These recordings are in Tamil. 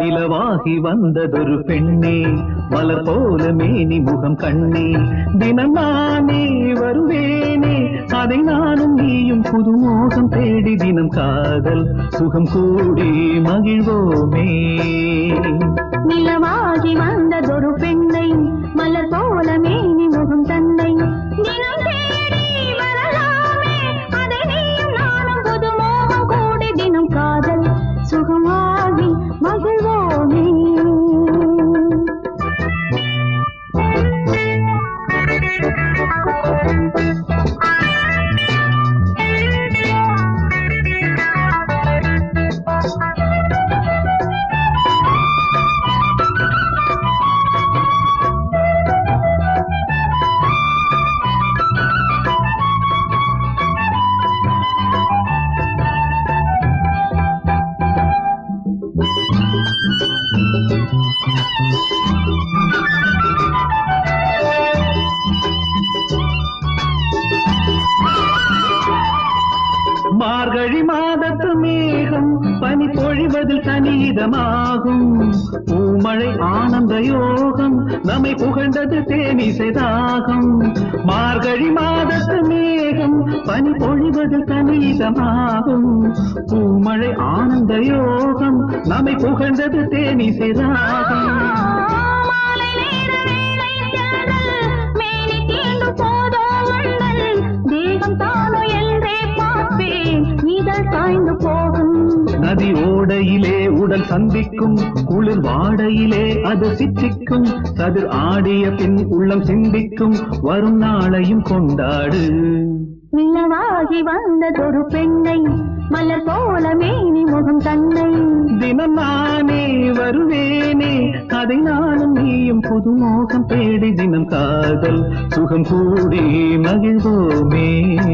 நிலவாகி வந்ததொரு பெண்ணே மலர் போல மேனி முகம் கண்ணே தினம் நானே வருவேனே அதை நானும் நீயும் புது மோகம் தேடி தினம் காதல் சுகம் கூடி மகிழ்வோமே நிலவாகி வந்ததொரு பெண்ணை மலர் போல மேனி முகம் தன்னை தினம் தேடி வரலாமே அதை நீயும் நானும் புது மோகம் கூடி தினம் காதல் சுகமாகி மகிழ்வோமே மார்கழி மாதத்து மேகம் பனி பொழிவதில் தனிதமாகும் பூமழை ஆனந்த யோகம் நம்மை புகழ்ந்தது தேனிசைதாகும் மார்கழி மாதத்து மேகம் பனி பொழிவதில் தனிதமாகும் பூமழை ஆனந்த யோகம் நம்மை புகழ்ந்தது தேனிசைதாகும் மாலை நேர வேளை தேடல், மேனி தீண்டும் போதோ வள்ளல், தேகம் தானோ என்றே பார்ப்பேன் இதழ் காய்ந்து போகும் நதி ஓடையிலே உடல் சந்திக்கும் குளிர் வாடையிலே அது சித்திக்கும் சதுர் ஆடிய பின் உள்ளம் சிந்திக்கும் வரும் நாளையும் கொண்டாடு நிலவாகி வந்ததொரு பெண்ணை மலர் போல மேனி முகம் தன்னை தினம் நானே வருவேனே அதை நானும் நீயும் புது மோகம் தேடி தினம் காதல் சுகம் கூடி மகிழ்வோமே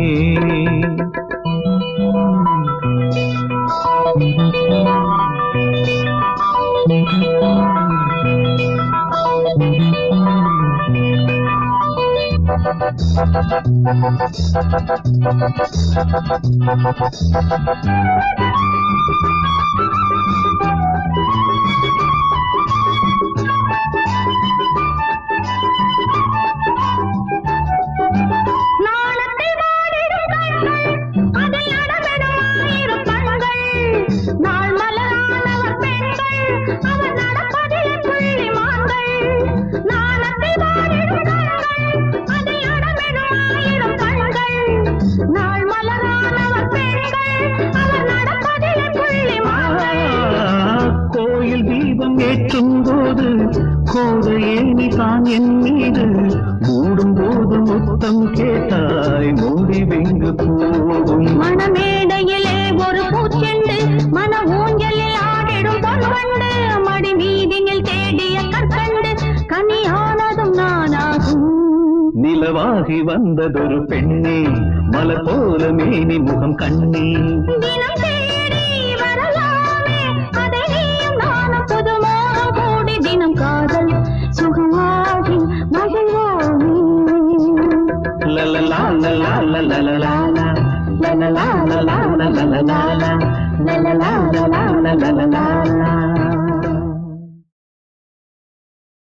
நாணத்தை வாடிடும் கண்கள், அதில் நடமிடும் ஆயிரம் கண்கள். நாள் மலரானவர் பெண்கள், அவர் நடப்பதிலே புள்ளிமான்கள். நாணத்தை வாடிடும் கண்கள், அதில் நடமிடும் ஆயிரம் கண்கள். நாள் மலரானவர் பெண்கள், அவர் நடப்பதிலே புள்ளிமான்கள். கோயில் தீபம் ஏற்றும் போது கோதையே நீ தான் என் மீது மூடும் போது முத்தம் கேட்டாய் மூடி வெங்கு போகும் மணமேடையிலே ஒரு பூச்செண்டு மன ஊஞ்சலில் ஆடிடும் பொன்வண்டு மடி மீதினில் தேடிய கற்கண்டு கனியானதும் நானாகும் நிலவாகி வந்ததொரு பெண்ணே மலர் போல மேனி முகம் கண்ணே தினம் தேடி வரலாமே அதை நீயும் நானும் புதுமாக கூடி தினம் காதல் சுகமாகி மகிழ்வோமே லலலா லலா லலலா லலலா லலலா லலலா லலலா லலலா லலலா லலலா